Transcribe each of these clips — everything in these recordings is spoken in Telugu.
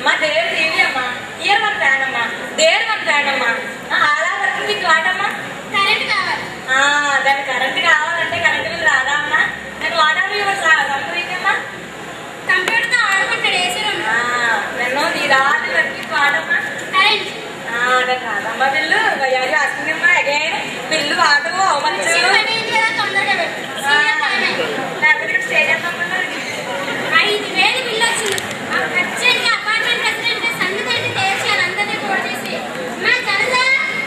అమ్మా దేర్ దేవి అమ్మా ఇయర్ వన్ ఫ్యాన్ అమ్మా దేర్ వన్ ఫ్యాన్ అమ్మా అలా వర్కింగ్ మీకు వాటమ్మా కరెంట్ కావాలి ఆ, దానికి కరెంట్ కావాలంటే కరెంట్ బిల్ రాదా అమ్మా నాకు వాటర్ యువర్ సంప్రదించమ్మా కంప్యూటర్తో ఆడుకుంటాడు ఏసీ రూమ్ ఆ, నన్ను నీ రాదు వర్కింగ్ వాడమ్మా కరెంట్ నాకు రాదమ్మా బిల్లు వయ్యాలి ఆస్తుందమ్మా అగైన్ బిల్లు వాడు అవమచ్చు పని ఏంటి కదా తొందరగా పెట్టు సీరియల్ టైం అయింది. లేకపోతే ఇక్కడ స్టే చేస్తామన్నా ఐదు వేలు బిల్లు వచ్చింది ఆ ఖర్చుకి అపార్ట్మెంట్ ప్రెసిడెంట్ సంగతి ఏంటి తేల్చారు అందరినీ కూడా చేసి మా జనత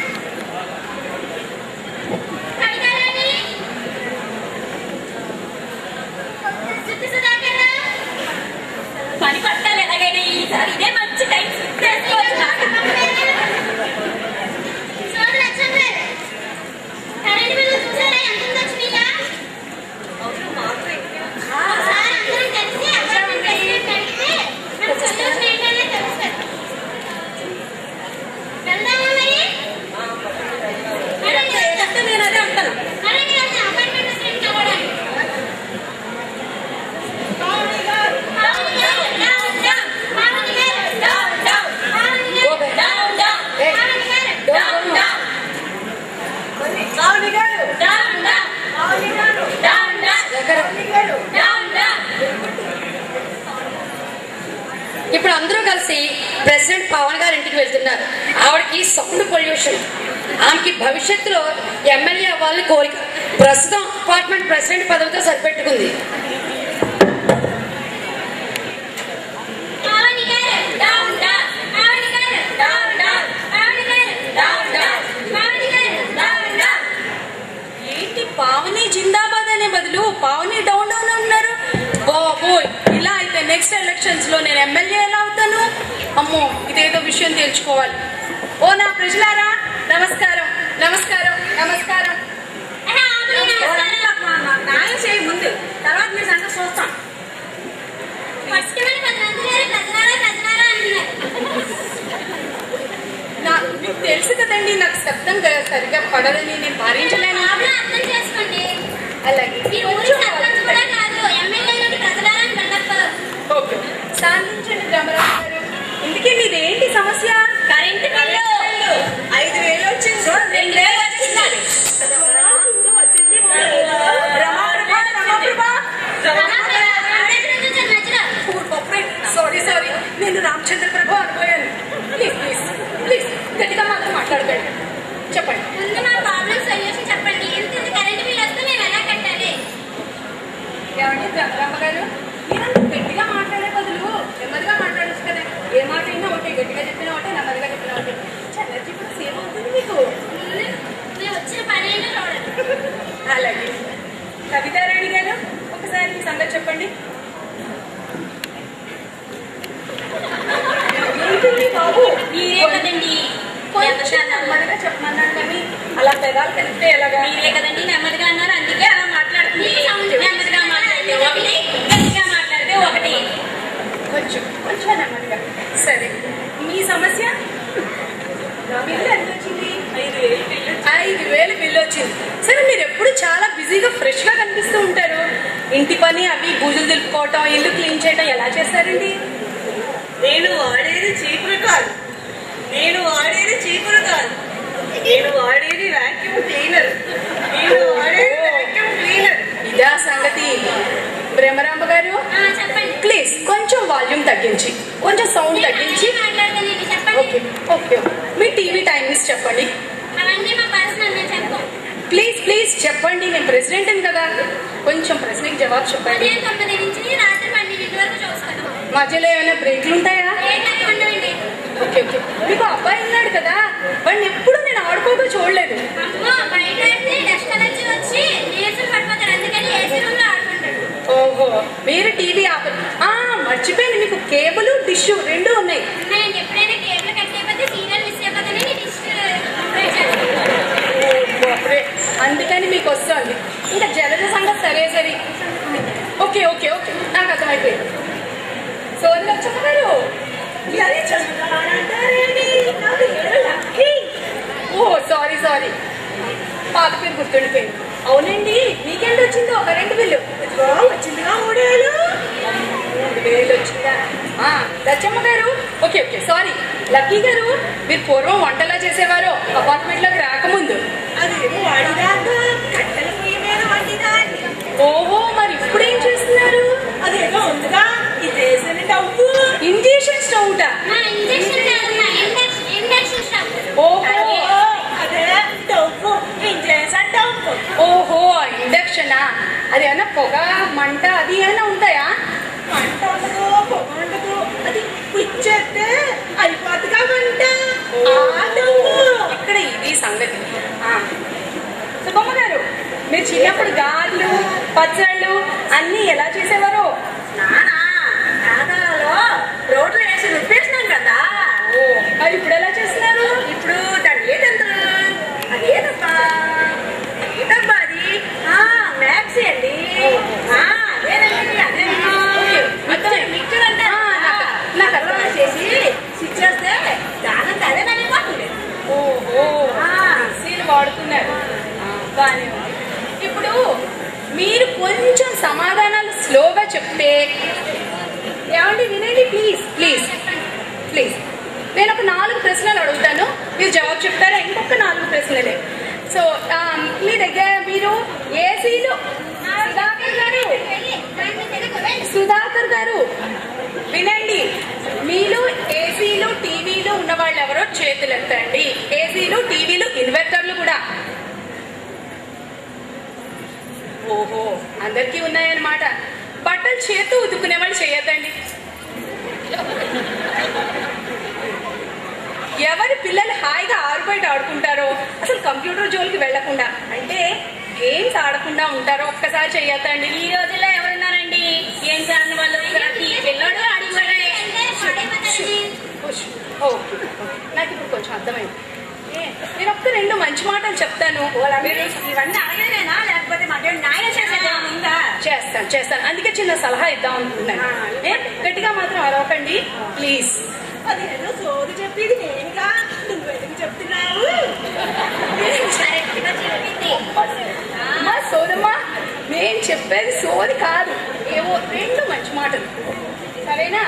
కవితారాణి సిద్ధి సుధాకర్ పని పట్టాలి ఎలాగైనా ఈసారి ఇదే మంచి టైం చేసుకోవచ్చు సోదరు లక్ష్మణ్ గారు కరెంట్ బిల్లు చూసారా ఎంత ఉందో వచ్చినాయా అవును మాకు ఎక్కువ ఒకసారి అందరం కలిసి అపార్ట్మెంట్ ప్రెసిడెంట్ అడిగితే మనకు సొల్యూషన్ ఏంటనే తెలుస్తుంది వెళ్దామా మరి అలాగే లేదంటే నేను అదే అంటాను అలాగే వెళ్దాం అపార్ట్మెంట్ ప్రెసిడెంట్ అవ్వడానికి Pavani garu, down, down, down. Pavani garu, down, down. Pavani garu, down, down. Pavani garu, down, down. రావుని గారు డౌన్, డౌన్. రావుని గారు డౌన్, డౌన్. రావుని గారు డౌన్, డౌన్. ఇప్పుడు అందరూ కలిసి ప్రెసిడెంట్ పవన్ గారి ఇంటికి వెళ్తున్నారు ఆవిడకి సౌండ్ పొల్యూషన్ ఆమెకి భవిష్యత్తులో ఎమ్మెల్యే అవ్వాలని కోరిక ప్రస్తుతం అపార్ట్మెంట్ ప్రెసిడెంట్ పదవితో సరిపెట్టుకుంది Pavani garu, down, down. Pavani garu, down, down. Pavani garu, down, down. Pavani garu, down, down. ఏంటి పావని జిందాబాద్ అనే బదులు పావని డౌన్ డౌన్ అంటున్నారు బాబోయ్ ఇలా అయితే నెక్స్ట్ ఎలక్షన్స్ లో నేను ఎమ్మెల్యే ఎలా అవుతాను అమ్మో ఇదేదో విషయం తెలుసుకోవాలి ఓ నా ప్రజలారా నమస్కారం నమస్కారం నమస్కారం ఆహా, ఆపని నమస్కారం. న్యాయం చేయ ముందు తర్వాత మీ సంగతి చూస్తాం ఫస్ట్ మరి పది మంది గారు ప్రజలారా ప్రజలారా అంటున్నారు నా- మీకు తెలుసు కదండి నాకు శబ్దం కదా సరిగ్గా పడదని నేను భరించలేను ప్రాబ్లం అర్థం చేసుకోండి అలాగే ఈ ఊరి సర్పంచ్ కూడా కాదు ఎమ్మెల్యేలకు ప్రజలారా అని బిల్డప్ ఓకే శాంతించండి బ్రహ్మరాజు గారు ఇందుకే మీదేంటి సమస్య కరెంట్ బిల్లు ఐదు వేలు వచ్చింది రెండు వేలు వచ్చింది సారీ సారీ నేను రామచంద్ర ప్రభు అనుకోయాను ప్లీజ్ ప్లీజ్ ప్లీజ్ గట్టిగా మాత్రం మాట్లాడకండి చెప్పండి ముందు మా ప్రాబ్లం సొల్యూషన్ చెప్పండి ఎంత ఇంత కరెంట్ బిల్ వస్తే మేము ఎలా కట్టాలి ఏమండి బ్రహ్మరామ గారు మీరు గట్టిగా మాట్లాడే బదులు నెమ్మదిగా మాట్లాడచ్చు కదా ఏ మాట అయినా ఒకటి గట్టిగా చెప్పినా ఒకటి నెమ్మదిగా చెప్పినా ఒకటి చల్లర్జీ కూడా సేమ్ అవుతుంది మీకు ముందు మేము వచ్చిన పని ఏంటో చూడండి అలాగే కవితారాణి గారు ఒకసారి మీ సంగతి చెప్పండి ఏంటిది బాబు మీరే కదండి కొంచెం నెమ్మదిగా చెప్పమన్నాను కానీ అలా పెదాలు కలిపితే ఎలాగా మీరే కదండి నెమ్మదిగా అన్నారు అందుకే అలా మాట్లాడుతుంది మీ sound నెమ్మదిగా మాట్లాడితే ఒకటి గట్టిగా మాట్లాడితే ఒకటి కొంచెం కొంచెం నెమ్మదిగా సరే మీ సమస్య నా బిల్లు ఎంత వచ్చింది ఐదు వేలు బిల్లు ఐదు వేలు బిల్లు వచ్చింది సరే మీరు ఎప్పుడు చాలా బిజీగా ఫ్రెష్ గా కనిపిస్తూ ఉంటారు ఇంటి పని అవి బూజులు దులుపుకోవటం ఇల్లు క్లీన్ చేయటం ఎలా చేస్తారండి నేను వాడేది చీపురు కాదు నేను వాడేది చీపురు కాదు నేను వాడేది వాక్యూమ్ క్లీనర్ నేను వాడేది వాక్యూమ్ క్లీనర్ ఇదా సంగతి బ్రహ్మరాంబ గారు ఆ, చెప్పండి ప్లీజ్ కొంచెం వాల్యూమ్ తగ్గించి కొంచెం సౌండ్ నేను తగ్గించి అలాగే మాట్లాడతానండి చెప్పండి ఓకే ఓకే మీ టీవీ టైమింగ్స్ చెప్పండి అవన్నీ మా పర్సనల్ మేము చెప్పం ప్లీజ్ ప్లీజ్ చెప్పండి నేను ప్రెసిడెంట్ కదా కొంచెం ప్రశ్నకి జవాబు చెప్పండి ఉదయం తొమ్మిది నుంచి రాత్రి పన్నెండింటి వరకు చూస్తాను మధ్యలో ఏమైనా బ్రేక్లు ఉంటాయా ఏ టైం ఉండవండి ఓకే ఓకే మీకు అబ్బాయి ఉన్నాడు కదా వాడిని ఎప్పుడు నేను ఆడుకోగా చూడలేదు అమ్మో బయట అయితే డస్ట్ అలర్జీ వచ్చి నీరసం పడిపోతాడు అందుకని ఏసీ రూమ్ లో ఆడుకుంటాడు ఓహో మీరు టీవీ ఆప ఆ, మర్చిపోయింది మీకు కేబుల్ డిష్ రెండు ఉన్నాయి ఉన్నాయండి ఎప్పుడైనా కేబుల్ కట్ అయిపోతే సీరియల్ మిస్ అయిపోతానని డిష్ ఆపరేట్ చేస్తాను ఓ, బాప్రే. అందుకని మీకు వస్తుంది ఇంకా జలజ సంగతి సరే సరే ఓకే ఓకే ఓకే నాకు అర్థమైపోయింది సోదరు లక్ష్మణ గారు అది చదువుతానంటారేంటి నాకు ఏడు లక్కీ ఓ సారీ సారీ పాత పేరు గుర్తుండిపోయింది అవునండి మీకెంత వచ్చిందో కరెంట్ బిల్లు ఇదిగో వచ్చిందిగా మూడేళ్ళు రెండు వేలు వచ్చిందా ఆ, దచ్చమ్మ గారు ఓకే ఓకే సారీ లక్కీ గారు మీరు పూర్వం వంటలా చేసేవారు అపార్ట్మెంట్ లోకి రాకముందు అదేమో వాడిదాకా కట్టెల పొయ్యి మీద వండిదాన్ని ఓహో మరి ఇప్పుడు ఏం చేస్తున్నారు అదేదో ఉందిగా ఇదేసిన డబ్బు ఇంజక్షన్ స్టౌట మా ఇంజక్షన్ కాదమ్మా ఇండక్షన్ ఇండక్షన్ స్టవ్ ఓహో అయ్యో, అదే డబ్బు ఇంజేసిన డబ్బు ఓహో ఇండక్షనా అది ఏమన్నా పొగ మంట అది ఏమైనా ఉంటాయా మంట ఉండదు పొగ ఉండదు అది పిచ్చేస్తే అయిపోతుందిగా మంట ఆ డబ్బు ఇక్కడ ఇది సంగతి ఆ. సుబ్బమ్మ గారు మీరు చిన్నప్పుడు గారెలు పచ్చళ్ళు అన్నీ ఎలా చేసేవారు నానా కాదాలలో రోడ్లు వేసి రుప్పేసినాం కదా ఓ మరి ఇప్పుడు ఎలా చేస్తున్నారు ఇప్పుడు దాని ఏదంతా అదేదబ్బా ఏదబ్బా అది ఆ, మ్యాక్సీ అండి ఆ, అదేనండి అదేనండి ఓకే, మిక్చర్ మిక్చర్ అంటే ఆ, నాకు- నాకు అందులో అర్థం చేసి స్విచ్ చేస్తే దానంతా అదే నలిపోతుంది ఓహో ఆ. మిక్సీలు వాడుతున్నారు ఆ, బానే ఉంది ఇప్పుడు మీరు కొంచెం సమాధానాలు స్లోగా చెప్తే ఏమండి వినండి ప్లీజ్ ప్లీజ్ ప్లీజ్ నేను ఒక నాలుగు ప్రశ్నలు అడుగుతాను మీరు జవాబు చెప్తారా ఇంకొక నాలుగు ప్రశ్నలే సో ఆ, మీ దగ్గర మీరు ఏసీలు సుధాకర్ గారు సుధాకర్ గారు వినండి మీలో ఏసీలు టీవీలు ఉన్న వాళ్ళు ఎవరో చేతులు ఎత్తండి ఏసీలు టీవీలు ఇన్వర్టర్లు కూడా ఓహో అందరికీ ఉన్నాయన్నమాట బట్టలు చేతు ఉతుకునే వాళ్ళు చేయొద్దండి ఎవరి పిల్లలు హాయిగా ఆరు బయట ఆడుకుంటారో అసలు కంప్యూటర్ జోలికి వెళ్లకుండా అంటే గేమ్స్ ఆడకుండా ఉంటారో ఒక్కసారి చెయ్యొద్దండి ఈ రోజుల్లో ఎవరున్నారండి ఏం కాని వాళ్ళు ప్రతి పిల్లోడు అడిగిపోయాడు ఖుష్. ఓకే నాకు ఇప్పుడు కొంచెం అర్థమైంది ఏ, నేను ఒక్క రెండు మంచి మాటలు చెప్తాను మీరు ఇవన్నీ అడగలేనా లేకపోతే మాకు న్యాయం చేసేది ఉందా చేస్తాను చేస్తాను అందుకే చిన్న సలహా ఇద్దాం అనుకుంటున్నాను ఏ, గట్టిగా మాత్రం అరవకండి ప్లీజ్ అదేదో సోది చెప్పేది నేనుగా నువ్వెందుకు చెప్తున్నావు అమ్మా సోదమ్మా నేను చెప్పేది సోది కాదు ఏవో రెండు మంచి మాటలు సరేనా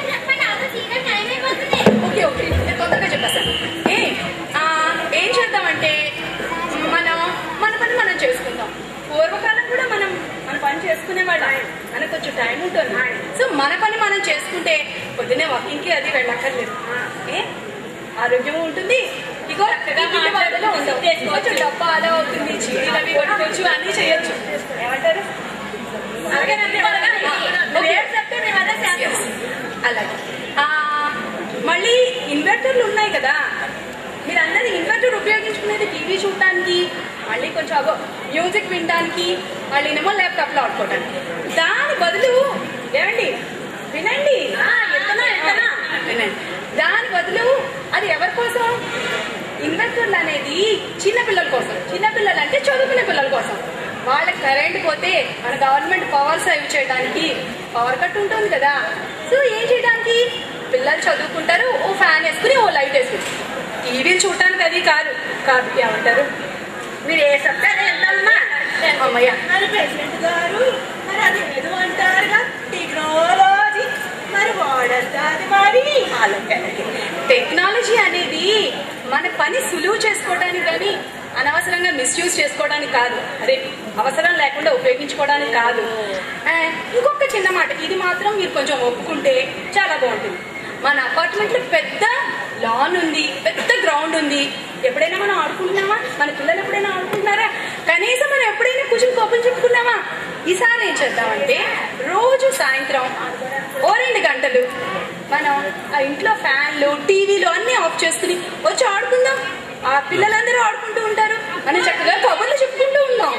ఓకే ఓకే నేను తొందరగా చెప్పేస్తాను ఏ ఆ, ఏం చేద్దామంటే మనం మన పని మనం చేసుకుందాం పూర్వకాలం కూడా మనం మన పని చేసుకునే వాళ్ళం మనకు కొంచెం టైం ఉంటుంది సో మన పని మనం చేసుకుంటే పొద్దున్నే వాకింగ్కి అది వెళ్ళక్కర్లేదు ఏ ఆరోగ్యం ఉంటుంది ఇగో చక్కగా మాట్లాడలో ఉండవు కొంచెం డబ్బా అలా అవుతుంది చీడీలు అవి కొట్టుకోవచ్చు అన్నీ చేయొచ్చు ఏమంటారు అలాగేనండి, అలాగే. నువ్వు ఏం చెప్తే మేము అదే చేస్తాం. Yes. అలాగే ఆ, మళ్ళీ ఇన్వర్టర్లు ఉన్నాయి కదా మీరందరూ ఇన్వర్టర్ ఉపయోగించుకునేది టీవీ చూడటానికి మళ్ళీ కొంచెం అగో మ్యూజిక్ వినడానికి మళ్ళీ ఏమో ల్యాప్టాప్లో ఆడుకోవడానికి దాని బదులు ఏమండి వినండి ఆ, ఎంతనా, ఎంతనా? వినండి దాని బదులు అది ఎవరి కోసం ఇన్వెస్టర్లు అనేది చిన్న పిల్లల కోసం చిన్న పిల్లలు అంటే చదువుకునే పిల్లల కోసం వాళ్ళకి కరెంట్ పోతే మన గవర్నమెంట్ పవర్ సేవ్ చేయడానికి పవర్ కట్ ఉంటుంది కదా సో ఏం చేయడానికి పిల్లలు చదువుకుంటారు ఓ ఫ్యాన్ వేసుకుని ఓ లైట్ వేసుకుని టీవీలు చూడటానికి అది కాదు కాదు ఏమంటారు మీరు ఏ చెప్తే అదే వెళ్తామమ్మా అమ్మయ్య మరి ప్రెసిడెంట్ గారు మరి అది ఏదో అంటారుగా టెక్నాలజీ మరి వాడంటాది మరి అలాగే టెక్నాలజీ అనేది మన పని సులువు చేసుకోవడానికి కానీ అనవసరంగా మిస్యూజ్ చేసుకోవడానికి కాదు అదే అవసరం లేకుండా ఉపయోగించుకోవడానికి కాదు ఆ, ఇంకొక చిన్న మాట ఇది మాత్రం మీరు కొంచెం ఒప్పుకుంటే చాలా బాగుంటుంది మన అపార్ట్మెంట్లో పెద్ద లాన్ ఉంది పెద్ద గ్రౌండ్ ఉంది ఎప్పుడైనా మనం ఆడుకుంటున్నామా మన పిల్లలు ఎప్పుడైనా ఆడుకుంటున్నారా కనీసం మనం ఎప్పుడైనా కూర్చొని కోపం చెప్పుకున్నామా ఈసారి ఏం చేద్దామంటే రోజు సాయంత్రం ఓ రెండు గంటలు మనం ఆ ఇంట్లో ఫ్యాన్లు టీవీలు అన్నీ ఆఫ్ చేసుకుని వచ్చి ఆడుకుందాం ఆ పిల్లలందరూ ఆడుకుంటూ ఉంటారు మనం చక్కగా కబుర్లు చెప్పుకుంటూ ఉన్నాం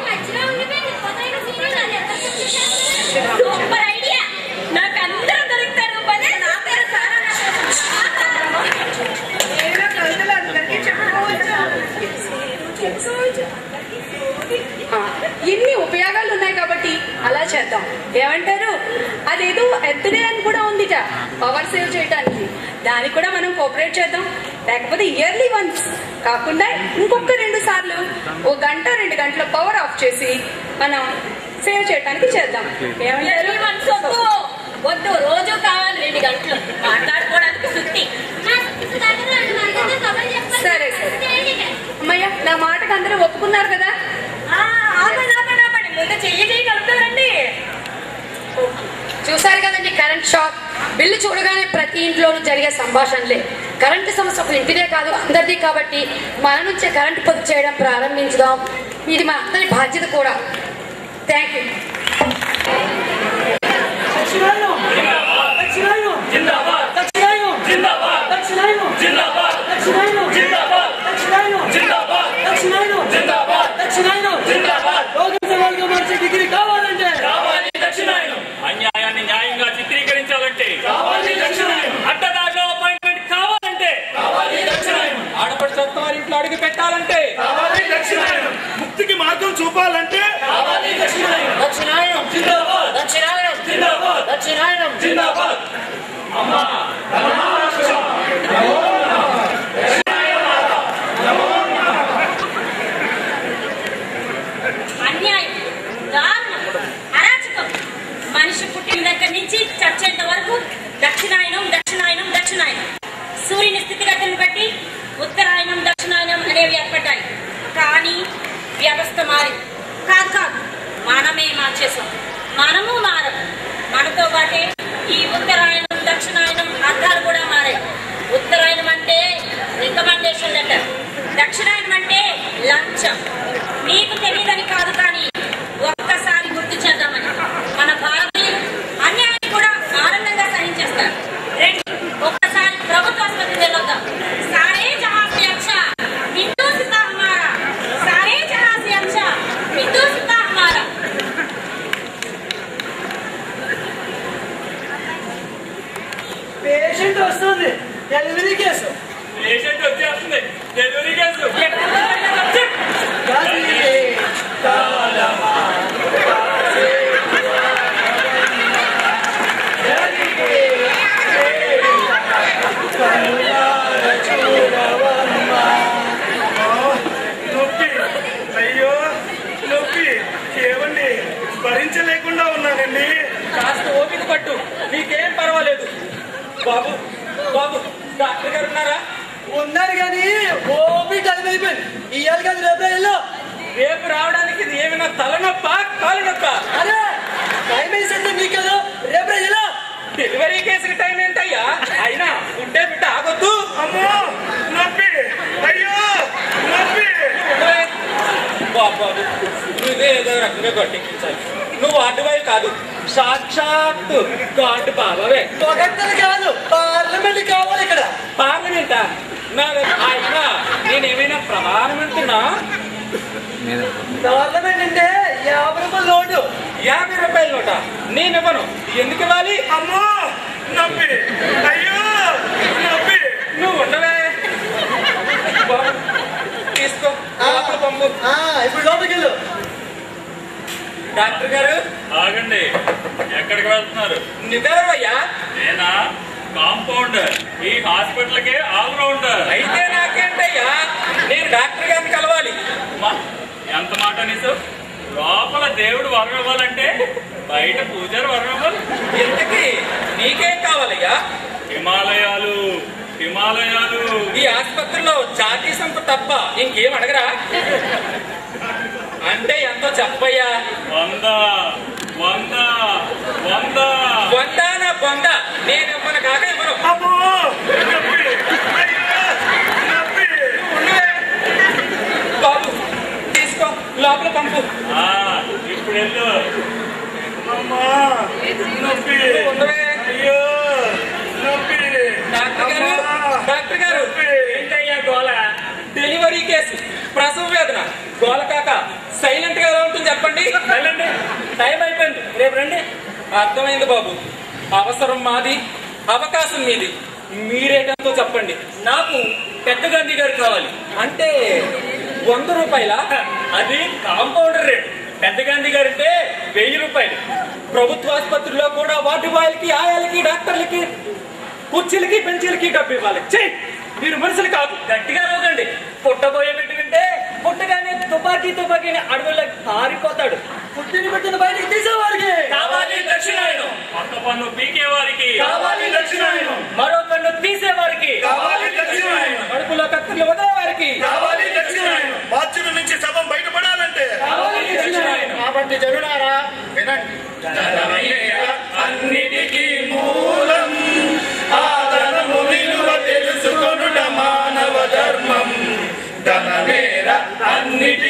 సూపర్ ఐడియా నాకు అందరూ దొరుకుతారు పదే నా పేరు సారా ఏదో కవితలు అందరికీ చెప్పుకోవచ్చు ఆ, ఇన్ని ఉపయోగాలు ఉన్నాయి కాబట్టి అలా చేద్దాం ఏమంటారు అదేదో ఎర్త్డే అని కూడా ఉందిట పవర్ సేవ్ చేయడానికి దానికి కూడా మనం కోఆపరేట్ చేద్దాం లేకపోతే ఇయర్లీ వన్స్ కాకుండా ఇంకొక రెండు సార్లు ఓ గంట రెండు గంటల పవర్ ఆఫ్ చేసి మనం సేవ్ చేయడానికి చేద్దాం ఏమంటారు Yearly once వద్దు. వద్దు రోజు కావాలి రెండు గంటలు మాట్లాడుకోవడానికి సుత్తి సరే సరే అమ్మయ్య నా మాటకు అందరూ ఒప్పుకున్నారు కదా ఆ, ఆపండి ఆపండి ఆపండి ముందు చెయ్యి చెయ్యి కలుపుతారండి చూసారు కదండి కరెంట్ షాక్ బిల్లు చూడగానే ప్రతి ఇంట్లోనూ జరిగే సంభాషణలే కరెంటు సమస్య ఒక ఇంటిదే కాదు అందరిది కాబట్టి మన నుంచే కరెంటు పొదుపు చేయడం ప్రారంభించుదాం ఇది మన అందరి బాధ్యత కూడా థ్యాంక్ యూ దక్షిణాయనం దక్షిణాయనం జిందాబాద్ దక్షిణాయనం జిందాబాద్ దక్షిణాయనం జిందాబాద్ దక్షిణాయనం జిందాబాద్ దక్షిణాయనం జిందాబాద్ దక్షిణాయనం జిందాబాద్ దక్షిణాయనం జిందాబాద్ రోగం సవాలుగా మార్చే డిగ్రీ కావాలంటే కావాలి దక్షిణాయనం అన్యాయాన్ని న్యాయంగా చిత్రీకరించాలంటే కావాలి దక్షిణాయనం అడ్డదారిలో అపాయింట్మెంట్ కావాలంటే కావాలి దక్షిణాయనం ఆడపడి సొంత వారి ఇంట్లో అడుగు పెట్టాలంటే కావాలి దక్షిణాయనం ముక్తికి మార్గం చూపాలంటే కావాలి దక్షిణాయనం దక్షిణాయనం జిందాబాద్ దక్షిణాయనం జిందాబాద్ దక్షిణాయనం జిందాబాద్ అన్యాయం దారుణం అరాచకం మనిషి పుట్టిన దగ్గర నుంచి చచ్చేంత వరకు దక్షిణాయనం దక్షిణాయనం దక్షిణాయనం సూర్యుని స్థితిగతులను బట్టి ఉత్తరాయణం దక్షిణాయనం అనేవి ఏర్పడ్డాయి కానీ వ్యవస్థ మారింది కాదు కాదు మనమే మార్చేసాం మనము మారం మనతో పాటే ఈ ఉత్తరాయణం దక్షిణాయనం అర్థాలు కూడా మారాయి ఉత్తరాయణం అంటే రికమెండేషన్ లెటర్ దక్షిణాయనం అంటే లంచం మీకు తెలియదని కాదు కానీ ఒక్కసారి గుర్తు చేద్దామని మన భారతీయులు అన్యాయాన్ని కూడా ఆనందంగా సహించేస్తారు రండి ఒక్కసారి ప్రభుత్వ ఆసుపత్రికి వెళ్ళొద్దాం సారే జహాं से अच्छा हिंदुस्तान हमारा सारे जहां से अच्छा हिंदुस्तान हमारा పేషెంట్ వస్తుంది డెలివరీ కేసు పేషెంట్ వచ్చేస్తుంది డెలివరీ కేసు గదిలే కాలమా జరిగే కనులార చూడవమ్మా నొప్పి అయ్యో నొప్పి ఏమండి భరించలేకుండా ఉన్నానండి కాస్త ఓపిక పట్టు నీకేం పర్వాలేదు బాబు బాబు డాక్టర్ గారు ఉన్నారా ఉన్నారు కానీ ఓపి టైం అయిపోయింది ఇయ్యాలి కదా రేపు వెళ్ళు రేపు రావడానికి ఇది ఏమైనా తలనొప్ప కాలు నొప్ప అరే టైం వేసింది మీకు కదా రేపు వెళ్ళు డెలివరీ కేసుకి టైం ఏంటయ్యా అయినా ఉంటే బిడ్డ ఆగొద్దు అమ్మో నొప్పి అయ్యో నొప్పి ఉండవే. బాబు బాబు నువ్వే ఏదో రకంగా గట్టెక్కించాలి నువ్వు అడ్డువై కాదు సాక్షాత్తు గాడ్ బాబావే పొగట్టలు కాదు పార్లమెంట్ కావాలి ఇక్కడ పార్లమెంటా నా అయినా నేనేమైనా ప్రధానమంత్రినా పార్లమెంట్ అంటే యాభై రూపాయల నోటు యాభై రూపాయల నోట నేనివ్వను ఎందుకు ఇవ్వాలి అమ్మో నొప్పి అయ్యో నొప్పి నువ్వు ఉండవే బాబు తీసుకో లోపల పంపు ఆ, ఇప్పుడు లోపలికి వెళ్ళు డాక్టర్ గారు ఆగండి ఎక్కడికి వెళ్తున్నారు నువ్వెవరయ్యా నేనా కాంపౌండర్ ఈ హాస్పిటల్ కే ఆల్రౌండర్ అయితే నాకేంటయ్యా నేను డాక్టర్ గారిని కలవాలి మా- ఎంత మాట నీసు లోపల దేవుడు వరం ఇవ్వాలంటే బయట పూజారి వరం ఇవ్వాలి ఇంతకీ నీకేం కావాలయ్యా హిమాలయాలు హిమాలయాలు ఈ ఆసుపత్రిలో జాతీయ సంప తప్ప ఇంకేం అడగరా అంటే ఎంతో చెప్పయ్యా వంద వంద వంద వంద నా బొంద నేను ఇవ్వను కాక ఇవ్వను అమ్మో నొప్పి అయ్యో నొప్పి ఉండవే. బాబు తీసుకో లోపల పంపు ఆ, ఇప్పుడు వెళ్ళు అమ్మా నొప్పి ఉండవే. అయ్యో నొప్పి డాక్టర్ గారు అమ్మా. డాక్టర్ గారు నొప్పి. ఏంటయ్యా గోల డెలివరీ కేసు ప్రసవ వేదన గోల కాక సైలెంట్ గా ఎలా ఉంటుంది చెప్పండి వెళ్ళండి టైం అయిపోయింది రేపు రండి అర్థమైంది బాబు అవసరం మాది అవకాశం మీది మీరేటంతో చెప్పండి నాకు పెద్ద గాంధీ గారు కావాలి అంటే వంద రూపాయల అది కాంపౌండర్ రేట్ పెద్ద గాంధీ గారు అంటే వెయ్యి రూపాయలు ప్రభుత్వ ఆసుపత్రిలో కూడా వాటి వాళ్ళకి ఆయాలకి డాక్టర్లకి కుర్చీలకి బెంచీలకి డబ్బు ఇవ్వాలి చెయ్ మీరు మనుషులు కాదు గట్టిగా రోజండి పుట్టబోయే బిడ్డ వింటే పుట్టగానే తుపాకీ తుపాకీ అడవుల్లో పారిపోతాడు పుట్టిన పెట్టిన బయటికి తీసేవాడికి కావాలి దక్షిణాయనం పక్క పన్ను పీకే వారికి కావాలి దక్షిణాయనం మరో కన్ను తీసే వారికి కావాలి దక్షిణాయనం కడుపులో కత్తులు వదిలే వారికి కావాలి దక్షిణాయనం బాధ్యుల నుంచి శవం బయటపడాలంటే కావాలి దక్షిణాయనం కాబట్టి జనులారా వినండి అన్నిటికీ మూలం ఆదరము విలువ తెలుసుకొనుట మానవ ధర్మం ధనమేర అన్నిటి